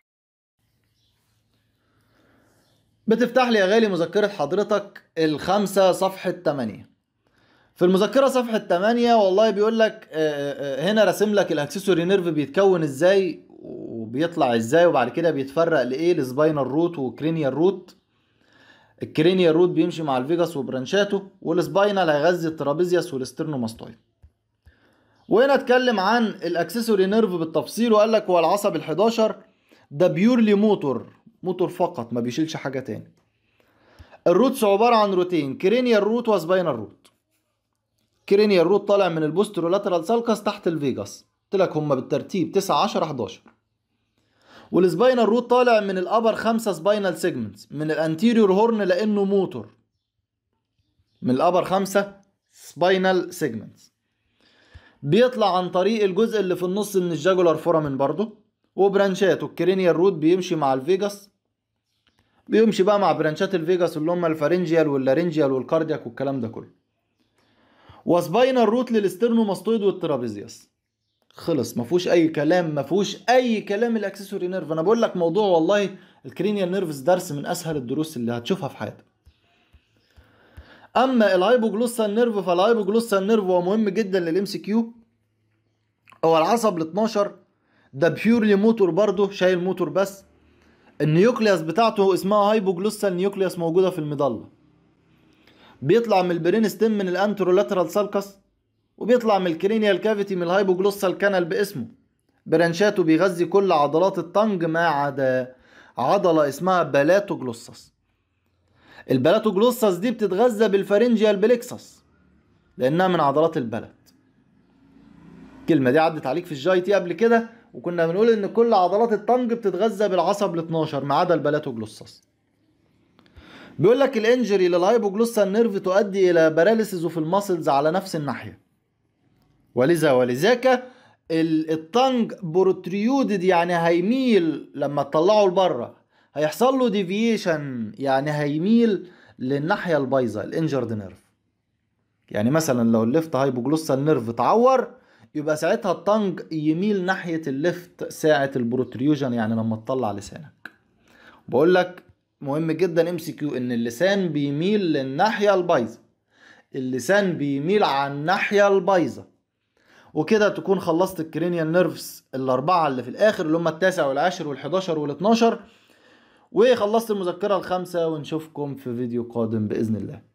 بتفتح لي يا غالي مذكرة حضرتك الخمسة صفحة 8 في المذكرة صفحة 8 والله بيقول لك آه، آه، هنا راسم لك الاكسسوري نيرف بيتكون ازاي وبيطلع ازاي وبعد كده بيتفرق لايه لسباينال روت وكرينيال روت الكرينيال روت بيمشي مع الفيجاس وبرانشاته والسباينال هيغذي الترابيزيوس والاسترنوماستويد وهنا اتكلم عن الاكسسوري نيرف بالتفصيل وقال لك هو العصب ال11 ده بيورلي موتور موتور فقط ما بيشيلش حاجه تاني الروتس عباره عن روتين كرينيال روت وسباينال روت كرينيال روت طالع من البوسترولاترال سالكس تحت الفيجاس قلت لك هم بالترتيب 9 10 11 والسباينال روت طالع من الابر خمسة سباينال سيجمنتس من الانتيريور هورن لانه موتور من الابر خمسة سباينال سيجمنتس بيطلع عن طريق الجزء اللي في النص من الجاجولار فورامين برضو وبرانشات والكرينيال روت بيمشي مع الفيجاس بيمشي بقى مع برانشات الفيجاس اللي هم الفارنجيال واللارنجيال والكاردياك والكلام ده كله وسباينال روت للاسترنوماستويد والترابيزيوس خلص ما فيهوش اي كلام ما فيهوش اي كلام الاكسسوري نيرف انا بقول لك موضوع والله الكرينيال نيرفز درس من اسهل الدروس اللي هتشوفها في حياتك اما الهايبوجلوسال نيرف فالهايبوجلوسال نيرف هو مهم جدا للام سي كيو هو العصب ال 12 ده بيورلي موتور برضه شايل موتور بس النيوكليوس بتاعته اسمها هايبوجلوسال نيوكليوس موجوده في المظله بيطلع من البرين ستيم من الانترولاترال سالكس وبيطلع من الكرينيال كافيتي من الهايبوجلوسال كانال باسمه برانشاته بيغذي كل عضلات الطنج ما عدا عضلة اسمها بلاتوجلوسس البلاتوجلوسس دي بتتغذى بالفارنجيال بليكسس لانها من عضلات البلد الكلمة دي عدت عليك في الجاي تي قبل كده وكنا بنقول ان كل عضلات الطنج بتتغذى بالعصب ال 12 ما عدا البلاتوجلوسس بيقول لك الانجري للهايبوجلوسال نيرف تؤدي الى باراليسيس في الماسلز على نفس الناحيه ولذا ولذاك ال- الطنج بروتريودد يعني هيميل لما تطلعه لبره هيحصل له ديفيشن يعني هيميل للناحيه البايظه الانجرد نيرف يعني مثلا لو الليفت هايبوجلوسال نيرف اتعور يبقى ساعتها الطنج يميل ناحيه الليفت ساعه البروتريوجن يعني لما تطلع لسانك بقول لك مهم جدا ام سي كيو ان اللسان بيميل للناحيه البايظه اللسان بيميل على الناحيه البايظه وكده تكون خلصت الكرينيال نيرفز الاربعه اللي في الاخر اللي هم التاسع والعاشر وال11 وال12 وخلصت المذكره الخامسه ونشوفكم في فيديو قادم باذن الله